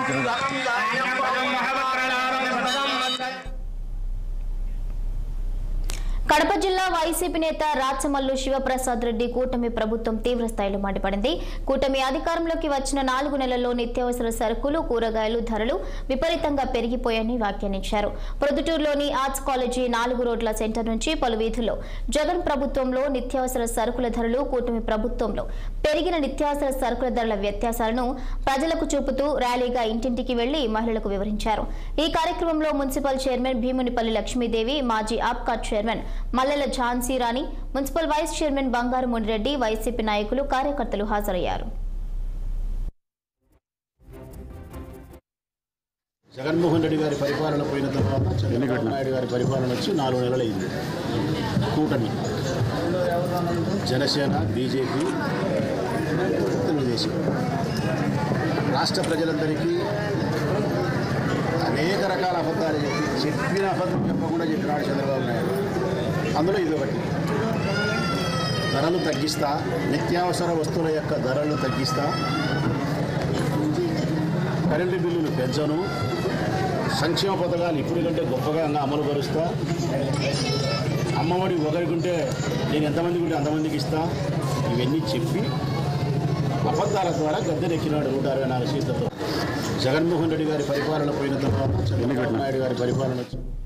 కడప జిల్లా వైసీపీ నేత రాచమల్లు శివప్రసాద్ రెడ్డి కూటమి ప్రభుత్వం తీవ్ర స్థాయిలో మండిపడింది కూటమి అధికారంలోకి వచ్చిన నాలుగు నెలల్లో నిత్యావసర సరుకులు కూరగాయలు ధరలు విపరీతంగా పెరిగిపోయాయని వ్యాఖ్యానించారు ప్రొద్దుటూరులోని ఆర్ట్స్ కాలేజీ నాలుగు రోడ్ల సెంటర్ నుంచి పలు వీధుల్లో జగన్ ప్రభుత్వంలో నిత్యావసర సరుకుల ధరలు కూటమి ప్రభుత్వంలో పెరిగిన నిత్యావసర సరుకుల ధరల వ్యత్యాసాలను ప్రజలకు చూపుతూ ర్యాలీగా ఇంటింటికి వెళ్లి మహిళలకు వివరించారు ఈ కార్యక్రమంలో మున్సిపల్ చైర్మన్ భీమునిపల్లి లక్ష్మీదేవి మాజీ APCOT chairman Mallela Jhansi Rani municipal vice chairman Bangaru Munireddy YCP నాయకులు కార్యకర్తలు హాజరయ్యారు జగన్మోహన్ రెడ్డి గారి పరిపాలన పోయిన తర్వాత చంద్రబాబు నాయుడు గారి పరిపాలన వచ్చి నాలుగు నెలలు అయింది కూటమి జనసేన బీజేపీ తెలుగుదేశం రాష్ట్ర ప్రజలందరికీ అనేక రకాల అబద్ధాలు చెప్పి చెప్పిన అబద్ధం చెప్పకుండా చెప్పినాడు చంద్రబాబు నాయుడు అందులో ఇది ఒకటి ధరలు తగ్గిస్తా నిత్యావసర వస్తువుల యొక్క ధరలు తగ్గిస్తా కరెంటు బిల్లులు పెంచను సంక్షేమ పథకాలు ఇప్పుడు కంటే గొప్పగా అమలు పరుస్తా అమ్మఒడి ఒకరికుంటే నేను ఎంతమందికి ఉంటే అంతమందికి ఇస్తా ఇవన్నీ చెప్పి అబద్ధాల ద్వారా గద్దెనెక్కినాడు నూట అరవై నాలుగు సీట్లతో జగన్మోహన్ రెడ్డి గారి పరిపాలన పోయిన తర్వాత చంద్రబాబు నాయుడు గారి పరిపాలన వచ్చి